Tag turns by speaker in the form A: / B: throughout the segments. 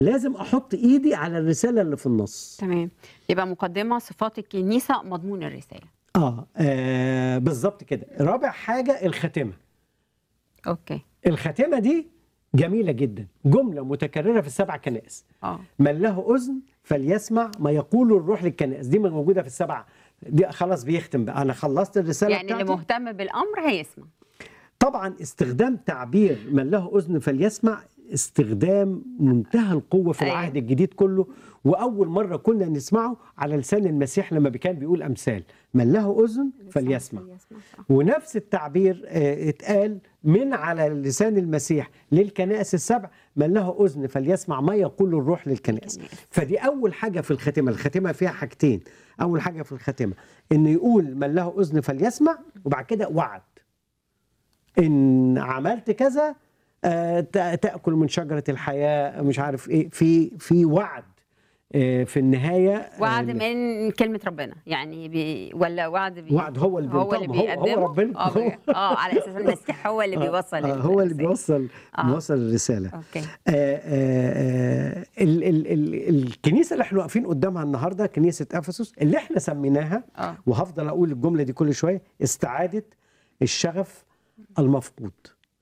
A: لازم احط ايدي على الرساله اللي في النص
B: تمام يبقى مقدمه صفات الكنيسه مضمون الرساله
A: اه, آه بالظبط كده رابع حاجه الخاتمه
B: اوكي
A: الخاتمه دي جميله جدا جمله متكرره في السبع كنائس
B: اه
A: من له اذن فليسمع ما يقول الروح للكنائس دي موجوده في السبع دي خلاص بيختم بقى انا خلصت الرساله
B: يعني اللي
A: بتاعتي
B: مهتم بالامر هيسمع
A: طبعا استخدام تعبير من له اذن فليسمع استخدام منتهى القوه في
B: أيوة.
A: العهد الجديد كله واول مره كنا نسمعه على لسان المسيح لما كان بيقول امثال من له اذن فليسمع
B: صح.
A: ونفس التعبير آه، اتقال من على لسان المسيح للكنائس السبع من له اذن فليسمع ما يقول الروح للكنائس فدي اول حاجه في الخاتمه الخاتمه فيها حاجتين اول حاجه في الخاتمه انه يقول من له اذن فليسمع وبعد كده وعد ان عملت كذا آه، تا- تاكل من شجره الحياه مش عارف ايه في في وعد آه، في النهايه آه،
B: وعد من كلمه ربنا يعني بي ولا وعد بي
A: وعد هو اللي
B: هو اللي
A: بينطق، هو- هو
B: بيقدمه
A: ربنا.
B: اه بي- اه على اساس المسيح هو اللي بيوصل
A: آه، هو اللي
B: الرسالة.
A: بيوصل
B: آه.
A: بيوصل الرساله
B: اوكي
A: آه، آه، آه، ال- ال- ال- الكنيسه اللي احنا واقفين قدامها النهارده كنيسه افسس اللي احنا سميناها
B: اه
A: وهفضل اقول الجمله دي كل شويه استعاده الشغف المفقود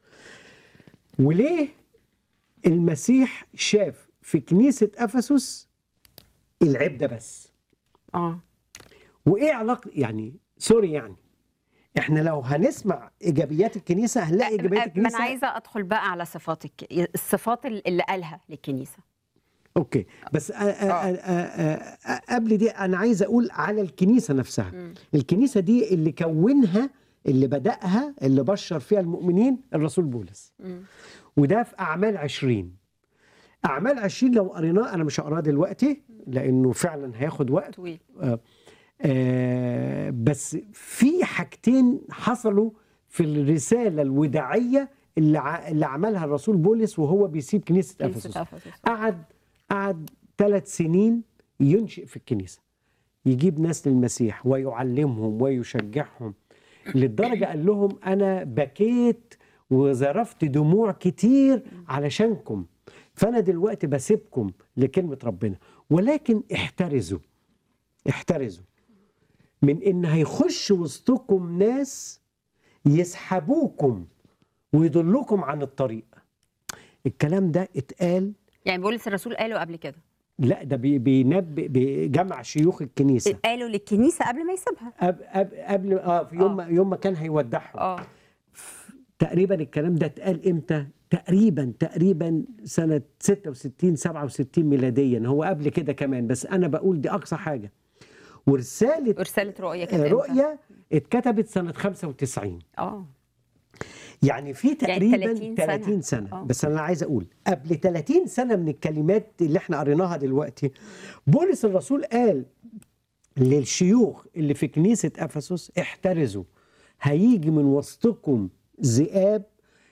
A: وليه المسيح شاف في كنيسه افسس العيب ده بس
B: اه
A: وايه علاقه يعني سوري يعني احنا لو هنسمع ايجابيات الكنيسه هنلاقي ايجابيات
B: ما انا
A: الكنيسه
B: عايزه ادخل بقى على صفات الك... الصفات اللي قالها للكنيسه
A: اوكي بس آ- آ- آ- آ- آ- قبل دي انا عايز اقول على الكنيسه نفسها
B: مم.
A: الكنيسه دي اللي كونها اللي بدأها اللي بشر فيها المؤمنين الرسول بولس
B: مم.
A: وده في أعمال عشرين أعمال عشرين لو قريناه أنا مش هقراه دلوقتي لأنه فعلا هياخد وقت
B: طويل
A: آه بس في حاجتين حصلوا في الرسالة الوداعية اللي, ع... اللي عملها الرسول بولس وهو بيسيب كنيسة أفسس
B: كنيسه افسس
A: قعد قعد ثلاث سنين ينشئ في الكنيسة يجيب ناس للمسيح ويعلمهم ويشجعهم للدرجة قال لهم أنا بكيت وذرفت دموع كتير علشانكم فأنا دلوقتي بسيبكم لكلمة ربنا ولكن احترزوا احترزوا من إن هيخش وسطكم ناس يسحبوكم ويضلوكم عن الطريق الكلام ده اتقال
B: يعني بولس الرسول قاله قبل كده
A: لا ده بي- بينبئ بجمع شيوخ الكنيسه
B: قالوا للكنيسه قبل ما يسيبها
A: قبل قبل, قبل اه في يوم
B: آه.
A: ما يوم ما كان هيودعهم
B: اه
A: تقريبا الكلام ده اتقال امتى؟ تقريبا تقريبا سنه 66 67 ميلاديا هو قبل كده كمان بس انا بقول دي اقصى حاجه ورساله
B: ورساله رؤيه
A: آه،
B: كانت إمتى؟
A: رؤيه اتكتبت سنه 95
B: اه
A: يعني في تقريبا
B: 30
A: 30
B: سنة.
A: سنة, سنة.
B: آه.
A: بس انا عايز اقول قبل 30 سنه من الكلمات اللي احنا قريناها دلوقتي بولس الرسول قال للشيوخ اللي في كنيسه افسس احترزوا هيجي من وسطكم ذئاب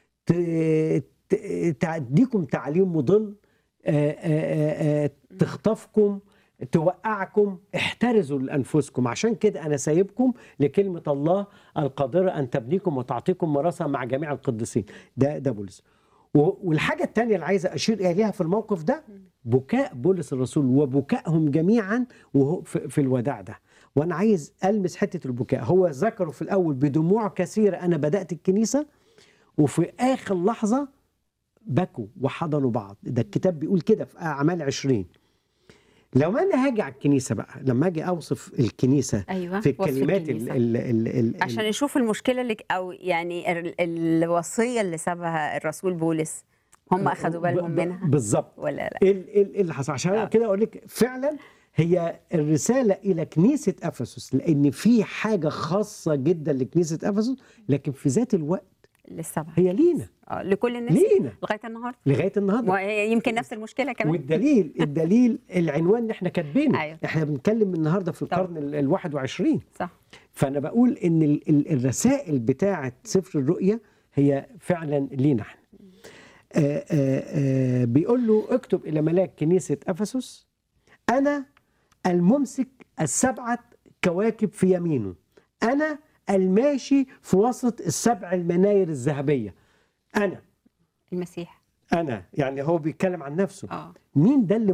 A: ت- ت- تديكم تعليم مضل آه، آه، آه، تخطفكم توقعكم احترزوا لانفسكم عشان كده انا سايبكم لكلمه الله القادره ان تبنيكم وتعطيكم مراسه مع جميع القديسين ده ده بولس و- والحاجه الثانيه اللي عايز اشير اليها في الموقف ده بكاء بولس الرسول وبكائهم جميعا وهو في, في الوداع ده وانا عايز المس حته البكاء هو ذكروا في الاول بدموع كثيره انا بدات الكنيسه وفي اخر لحظه بكوا وحضنوا بعض ده الكتاب بيقول كده في اعمال عشرين لو انا هاجي على الكنيسه بقى لما اجي اوصف الكنيسه
B: ايوه
A: في
B: وصف
A: الكلمات ال
B: الكنيسة.
A: ال ال ال
B: عشان نشوف المشكله اللي او يعني ال- الوصيه اللي سابها الرسول بولس هم اخذوا بالهم
A: ب- ب-
B: منها
A: بالظبط
B: ولا لا
A: ايه ال- ال- إيه اللي حصل عشان
B: آه.
A: كده اقول لك فعلا هي الرساله الى كنيسه افسس لان في حاجه خاصه جدا لكنيسه افسس لكن في ذات الوقت
B: للسبعه
A: هي لينا
B: آه لكل الناس
A: لينا
B: لغايه النهارده
A: لغايه النهارده
B: ما هي يمكن نفس المشكله كمان
A: والدليل الدليل العنوان اللي احنا كاتبينه
B: أيوة.
A: احنا بنتكلم النهارده في
B: طبعا.
A: القرن ال- ال 21
B: صح
A: فانا بقول ان ال- ال- الرسائل بتاعه سفر الرؤيا هي فعلا لينا احنا آه، آه، آه، بيقول له اكتب الى ملاك كنيسه افسس انا الممسك السبعه كواكب في يمينه انا الماشي في وسط السبع المناير الذهبيه انا
B: المسيح
A: انا يعني هو بيتكلم عن نفسه
C: اه
A: مين ده اللي